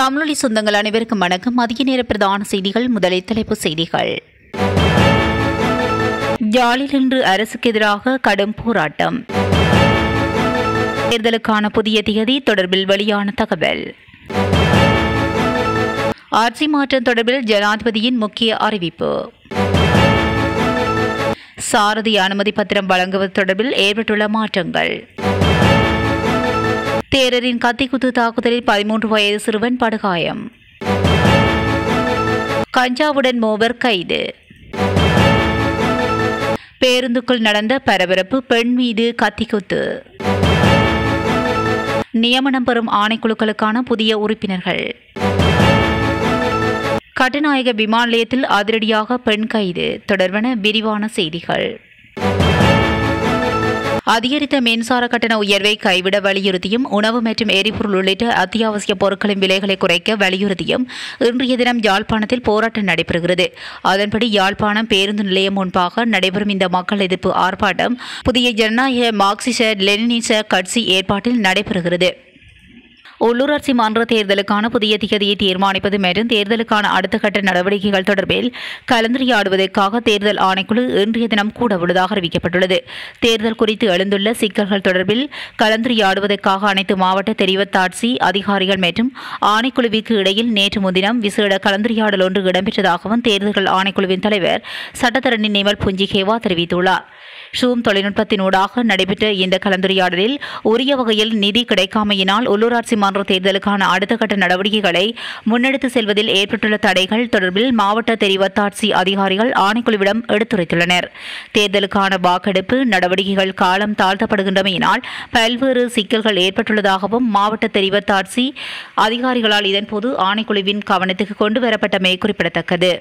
தமிழொலி சொந்தங்கள் அனைவருக்கும் வணக்கம் மதிய நேர பிரதான செய்திகள் முதலில் தலைப்புச் செய்திகள் யாழில் இன்று அரசுக்கு எதிராக கடும் போராட்டம் தேர்தலுக்கான புதிய திகதி தொடர்பில் வெளியான தகவல் ஆட்சி மாற்றம் தொடர்பில் ஜனாதிபதியின் முக்கிய அறிவிப்பு சாரதி அனுமதி பத்திரம் வழங்குவது தொடர்பில் ஏற்பட்டுள்ள மாற்றங்கள் தேரரின் கத்திக்குத்து தாக்குதலில் பதிமூன்று வயது சிறுவன் படுகாயம் கஞ்சாவுடன் மூவர் கைது பேருந்துக்குள் நடந்த பரபரப்பு பெண் மீது கத்திக்குத்து நியமனம் பெறும் ஆணைக்குழுக்களுக்கான புதிய உறுப்பினர்கள் கட்டுநாயக விமான நிலையத்தில் அதிரடியாக பெண் கைது தொடர்பான விரிவான செய்திகள் அதிகரித்த மின்சார கட்டண உயர்வை கைவிட வலியுறுத்தியும் உணவு மற்றும் எரிபொருள் உள்ளிட்ட அத்தியாவசிய பொருட்களின் விலைகளை குறைக்க வலியுறுத்தியும் இன்றைய தினம் யாழ்ப்பாணத்தில் போராட்டம் நடைபெறுகிறது அதன்படி யாழ்ப்பாணம் பேருந்து நிலையம் முன்பாக நடைபெறும் இந்த மக்கள் எதிர்ப்பு ஆர்ப்பாட்டம் புதிய ஜனநாயக மார்க்சிச லெனினிச கட்சி ஏற்பாட்டில் நடைபெறுகிறது உள்ளூராட்சி மன்ற தேர்தலுக்கான புதிய திகதியை தீர்மானிப்பது மற்றும் தேர்தலுக்கான அடுத்த கட்ட நடவடிக்கைகள் தொடர்பில் கலந்துரையாடுவதற்காக தேர்தல் ஆணைக்குழு இன்றைய தினம் கூட உள்ளதாக அறிவிக்கப்பட்டுள்ளது தேர்தல் குறித்து எழுந்துள்ள சிக்கல்கள் தொடர்பில் கலந்துரையாடுவதற்காக அனைத்து மாவட்ட தெரிவத்தாட்சி அதிகாரிகள் மற்றும் ஆணைக்குழுவிற்கு இடையில் நேற்று முன்தினம் விசேட கலந்துரையாடல் ஒன்று இடம்பெற்றதாகவும் தேர்தல்கள் ஆணைக்குழுவின் தலைவர் சட்டத்தரணி நிமல் புஞ்சிகேவா தெரிவித்துள்ளார் ஷூம் தொழில்நுட்பத்தினூடாக நடைபெற்ற இந்த கலந்துரையாடலில் உரிய வகையில் நிதி கிடைக்காமையினால் உள்ளூராட்சி மன்ற தேர்தலுக்கான அடுத்த கட்ட நடவடிக்கைகளை முன்னெடுத்து செல்வதில் ஏற்பட்டுள்ள தடைகள் தொடர்பில் மாவட்ட தெரிவத்தாட்சி அதிகாரிகள் ஆணைக்குழுவிடம் எடுத்துரைத்துள்ளனர் தேர்தலுக்கான வாக்கெடுப்பு நடவடிக்கைகள் காலம் தாழ்த்தப்படுகின்றமையினால் பல்வேறு சிக்கல்கள் ஏற்பட்டுள்ளதாகவும் மாவட்ட தெரிவத்தாட்சி அதிகாரிகளால் இதன்போது ஆணைக்குழுவின் கவனத்துக்கு கொண்டுவரப்பட்டமை குறிப்பிடத்தக்கது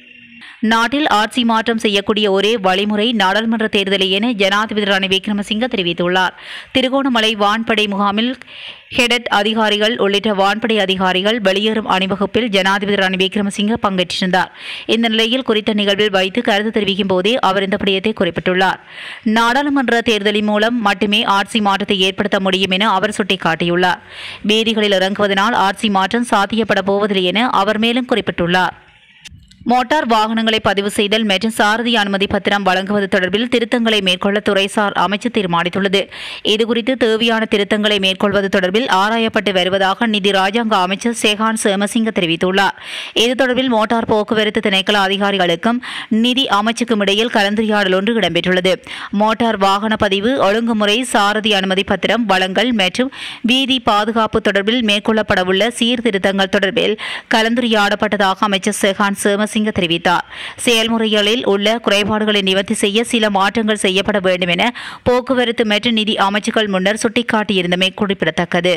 நாட்டில் ஆட்சி மாற்றம் செய்யக்கூடிய ஒரே வழிமுறை நாடாளுமன்ற தேர்தலை என ஜனாதிபதி ரணில் விக்ரமசிங்க தெரிவித்துள்ளார் திருகோணமலை வான்படை முகாமில் ஹெடட் அதிகாரிகள் உள்ளிட்ட வான்படை அதிகாரிகள் வெளியேறும் அணிவகுப்பில் ஜனாதிபதி ரணில் விக்ரமசிங்க பங்கேற்றிருந்தார் இந்த நிலையில் குறித்த நிகழ்வில் வைத்து கருத்து தெரிவிக்கும் போதே அவர் இந்த விடயத்தை குறிப்பிட்டுள்ளார் நாடாளுமன்ற தேர்தலின் மூலம் மட்டுமே ஆட்சி மாற்றத்தை ஏற்படுத்த முடியும் என அவர் சுட்டிக்காட்டியுள்ளார் வீதிகளில் இறங்குவதனால் ஆட்சி மாற்றம் சாத்தியப்பட போவதில்லை என அவர் மேலும் குறிப்பிட்டுள்ளார் மோட்டார் வாகனங்களை பதிவு செய்தல் மற்றும் சாரதி அனுமதி பத்திரம் வழங்குவது தொடர்பில் திருத்தங்களை மேற்கொள்ள துறைசார் அமைச்சு தீர்மானித்துள்ளது இதுகுறித்து தேவையான திருத்தங்களை மேற்கொள்வது தொடர்பில் ஆராயப்பட்டு வருவதாக நிதி ராஜாங்க அமைச்சர் சேகான் சேமசிங்க தெரிவித்துள்ளார் இது தொடர்பில் மோட்டார் போக்குவரத்து திணைக்கள அதிகாரிகளுக்கும் நிதி அமைச்சுக்கும் இடையில் கலந்துரையாடல் ஒன்று இடம்பெற்றுள்ளது மோட்டார் வாகன பதிவு ஒழுங்குமுறை சாரதி அனுமதி பத்திரம் வழங்கல் மற்றும் வீதி பாதுகாப்பு தொடர்பில் மேற்கொள்ளப்படவுள்ள சீர்திருத்தங்கள் தொடர்பில் கலந்துரையாடப்பட்டதாக அமைச்சர் சேகான் சேம சிங்க தெரிவித்தார் செயல்முறைகளில் உள்ள குறைபாடுகளை நிவர்த்தி செய்ய சில மாற்றங்கள் செய்யப்பட வேண்டும் என போக்குவரத்து மற்றும் நிதி அமைச்சுகள் முன்னர் சுட்டிக்காட்டியிருந்தமை குறிப்பிடத்தக்கது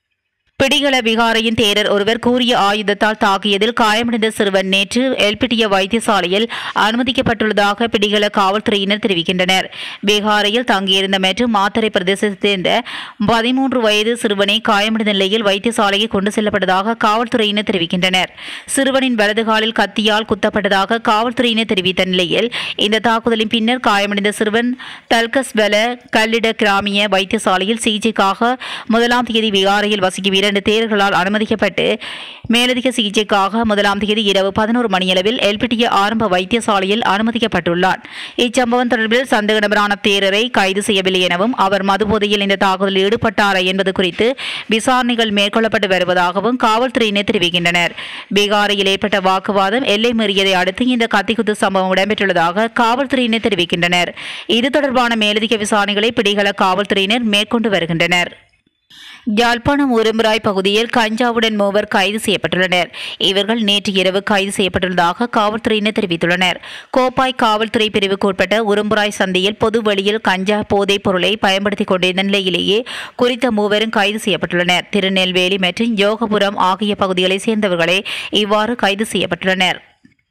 பிடிகள விகாரையின் தேரர் ஒருவர் கூறிய ஆயுதத்தால் தாக்கியதில் காயமடைந்த சிறுவன் நேற்று எல்பிட்டிய வைத்தியசாலையில் அனுமதிக்கப்பட்டுள்ளதாக பிடிகள காவல்துறையினர் தெரிவிக்கின்றனர் பீகாரில் தங்கியிருந்த மற்றும் மாத்தரை பிரதேசத்தைச் சேர்ந்த பதிமூன்று வயது சிறுவனை காயமடைந்த நிலையில் வைத்தியசாலைக்கு கொண்டு செல்லப்பட்டதாக காவல்துறையினர் தெரிவிக்கின்றனர் சிறுவனின் வலது காலில் கத்தியால் குத்தப்பட்டதாக காவல்துறையினர் தெரிவித்த நிலையில் இந்த தாக்குதலின் பின்னர் காயமடைந்த சிறுவன் தல்கஸ்வல கல்லிட கிராமிய வைத்தியசாலையில் சிகிச்சைக்காக முதலாம் தேதி விகாரையில் வசிக்கும் இரண்டு தேர்களால் அனுமதிக்கப்பட்டு மேலதிக சிகிச்சைக்காக முதலாம் தேதி இரவு பதினோரு மணியளவில் எல்பிட்டிய ஆரம்ப வைத்தியசாலையில் அனுமதிக்கப்பட்டுள்ளார் இச்சம்பவம் தொடர்பில் சந்தேக நபரான தேரரை கைது செய்யவில்லை எனவும் அவர் மதுபோதையில் இந்த தாக்குதலில் ஈடுபட்டாரா என்பது குறித்து விசாரணைகள் மேற்கொள்ளப்பட்டு வருவதாகவும் காவல்துறையினர் தெரிவிக்கின்றனர் பீகாரில் ஏற்பட்ட வாக்குவாதம் எல்லை மீறியதை அடுத்து இந்த கத்திக்குத்து சம்பவம் இடம்பெற்றுள்ளதாக காவல்துறையினர் தெரிவிக்கின்றனர் இது தொடர்பான மேலதிக விசாரணைகளை பிடிகள காவல்துறையினர் மேற்கொண்டு வருகின்றனர் யாழ்ப்பாணம் உரும்புராய் பகுதியில் கஞ்சாவுடன் மூவர் கைது செய்யப்பட்டுள்ளனர் இவர்கள் நேற்று இரவு கைது செய்யப்பட்டுள்ளதாக காவல்துறையினர் தெரிவித்துள்ளனர் கோப்பாய் காவல்துறை பிரிவுக்கு உட்பட்ட உரும்புராய் சந்தையில் பொது வழியில் கஞ்சா போதைப் பொருளை பயன்படுத்திக் கொண்டிருந்த நிலையிலேயே குறித்த மூவரும் கைது செய்யப்பட்டுள்ளனர் திருநெல்வேலி மற்றும் யோகபுரம் ஆகிய பகுதிகளைச் சேர்ந்தவர்களே இவ்வாறு கைது செய்யப்பட்டுள்ளனர்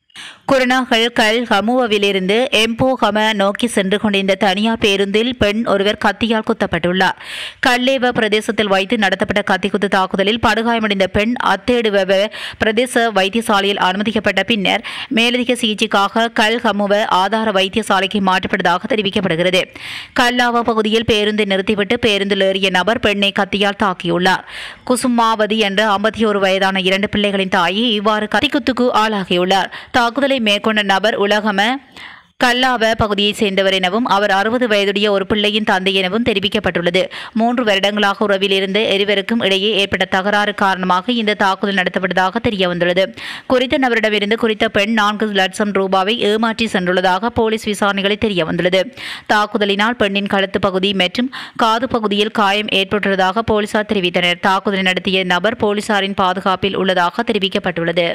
குருநாகல் கல் ஹமுவவிலிருந்து எம்போ ஹம நோக்கி சென்று கொண்டிருந்த தனியார் பேருந்தில் பெண் ஒருவர் கத்தியால் குத்தப்பட்டுள்ளார் கல்லேவ பிரதேசத்தில் வைத்து நடத்தப்பட்ட கத்திக்குத்து தாக்குதலில் படுகாயமடைந்த பெண் அத்தேடுவ பிரதேச வைத்தியசாலையில் அனுமதிக்கப்பட்ட பின்னர் மேலதிக சிகிச்சைக்காக கல் ஹமுவ ஆதார வைத்தியசாலைக்கு மாற்றப்பட்டதாக தெரிவிக்கப்படுகிறது கல்லாவா பகுதியில் பேருந்தை நிறுத்திவிட்டு பேருந்தில் ஏறிய நபர் பெண்ணை கத்தியால் தாக்கியுள்ளார் குசுமாவதி என்ற ஐம்பத்தி ஒரு வயதான இரண்டு பிள்ளைகளின் தாயை இவ்வாறு கத்திக்குத்துக்கு ஆளாகியுள்ளார் தாக்குதலை மேற்கொண்ட நபர் உலகம கல்லாவ பகுதியைச் சேர்ந்தவர் எனவும் அவர் அறுபது வயதுடைய ஒரு பிள்ளையின் தந்தை எனவும் தெரிவிக்கப்பட்டுள்ளது மூன்று வருடங்களாக உறவில் இருந்த இருவருக்கும் இடையே ஏற்பட்ட தகராறு காரணமாக இந்த தாக்குதல் நடத்தப்பட்டதாக தெரியவந்துள்ளது குறித்த நபரிடமிருந்து குறித்த பெண் நான்கு லட்சம் ரூபாவை ஏமாற்றி சென்றுள்ளதாக போலீஸ் விசாரணைகளில் தெரியவந்துள்ளது தாக்குதலினால் பெண்ணின் கழுத்து பகுதி மற்றும் காது பகுதியில் காயம் ஏற்பட்டுள்ளதாக போலீசார் தெரிவித்தனர் தாக்குதலை நடத்திய நபர் போலீசாரின் பாதுகாப்பில் உள்ளதாக தெரிவிக்கப்பட்டுள்ளது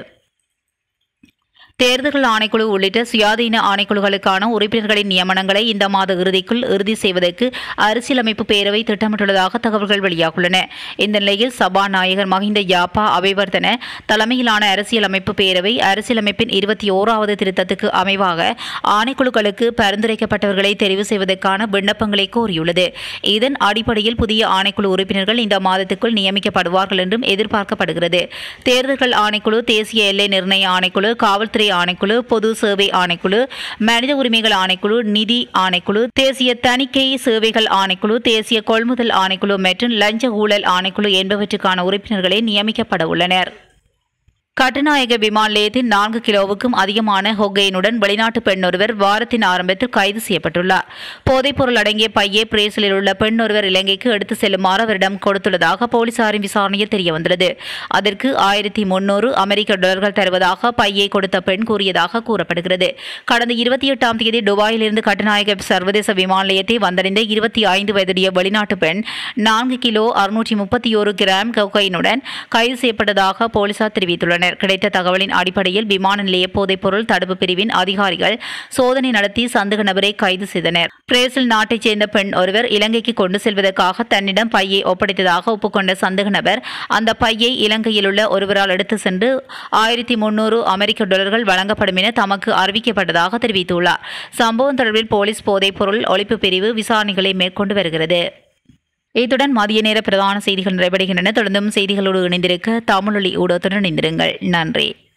தேர்தல்கள் ஆணைக்குழு உள்ளிட்ட சுயாதீன ஆணைக்குழுக்களுக்கான உறுப்பினர்களின் நியமனங்களை இந்த மாத இறுதிக்குள் இறுதி செய்வதற்கு அரசியலமைப்பு பேரவை திட்டமிட்டுள்ளதாக தகவல்கள் வெளியாகியுள்ளன இந்த நிலையில் சபாநாயகர் மஹிந்த யாப்பா அபிவர்த்தன தலைமையிலான அரசியலமைப்பு பேரவை அரசியலமைப்பின் இருபத்தி ஓராவது திருத்தத்துக்கு அமைவாக ஆணைக்குழுக்களுக்கு பரிந்துரைக்கப்பட்டவர்களை தெரிவு செய்வதற்கான விண்ணப்பங்களை கோரியுள்ளது இதன் அடிப்படையில் புதிய ஆணைக்குழு உறுப்பினர்கள் இந்த மாதத்துக்குள் நியமிக்கப்படுவார்கள் என்றும் எதிர்பார்க்கப்படுகிறது தேர்தல்கள் ஆணைக்குழு தேசிய எல்லை நிர்ணய ஆணைக்குழு காவல்துறை ஆணைக்குழு பொது சேவை ஆணைக்குழு மனித உரிமைகள் ஆணைக்குழு நிதி ஆணைக்குழு தேசிய தணிக்கை சேவைகள் ஆணைக்குழு தேசிய கொள்முதல் ஆணைக்குழு மற்றும் லஞ்ச ஊழல் ஆணைக்குழு என்பவற்றுக்கான உறுப்பினர்களே நியமிக்கப்பட உள்ளனர் கட்டுநாயக விமான நிலையத்தில் நான்கு கிலோவுக்கும் அதிகமான ஹொகைனுடன் வெளிநாட்டு பெண் ஒருவர் வாரத்தின் ஆரம்பத்தில் கைது செய்யப்பட்டுள்ளார் போதைப்பொருள் அடங்கிய பையை பிரேசிலில் உள்ள பெண் ஒருவர் இலங்கைக்கு எடுத்து செல்லுமாறு அவரிடம் கொடுத்துள்ளதாக போலீசாரின் விசாரணையில் தெரியவந்துள்ளது அதற்கு ஆயிரத்தி முன்னூறு அமெரிக்க டாலர்கள் தருவதாக பையை கொடுத்த பெண் கூறியதாக கூறப்படுகிறது கடந்த இருபத்தி எட்டாம் தேதி துபாயிலிருந்து கட்டுநாயக சர்வதேச விமான நிலையத்தை வந்தடைந்த இருபத்தி ஐந்து வயதுடைய வெளிநாட்டு பெண் நான்கு கிலோ அறுநூற்றி முப்பத்தி ஒரு கிராம் கொக்கைனுடன் கைது செய்யப்பட்டதாக போலீசார் தெரிவித்துள்ளனர் கிடைத்த தகவலின் அடிப்படையில் விமான நிலைய போதைப்பொருள் தடுப்பு பிரிவின் அதிகாரிகள் சோதனை நடத்தி சந்தேக நபரை கைது செய்தனர் பிரேசில் நாட்டைச் சேர்ந்த பெண் ஒருவர் இலங்கைக்கு கொண்டு செல்வதற்காக தன்னிடம் பையை ஒப்படைத்ததாக ஒப்புக்கொண்ட சந்தேக நபர் அந்த பையை இலங்கையில் உள்ள ஒருவரால் எடுத்து சென்று ஆயிரத்தி முன்னூறு அமெரிக்க டாலர்கள் வழங்கப்படும் என தமக்கு அறிவிக்கப்பட்டதாக தெரிவித்துள்ளார் சம்பவம் தொடர்பில் போலீஸ் போதைப்பொருள் ஒழிப்பு பிரிவு விசாரணைகளை மேற்கொண்டு வருகிறது இத்துடன் மதிய நேர பிரதான செய்திகள் நிறைவடைகின்றன தொடர்ந்தும் செய்திகளோடு இணைந்திருக்க தமிழொலி ஊடகத்துடன் இணைந்திருங்கள் நன்றி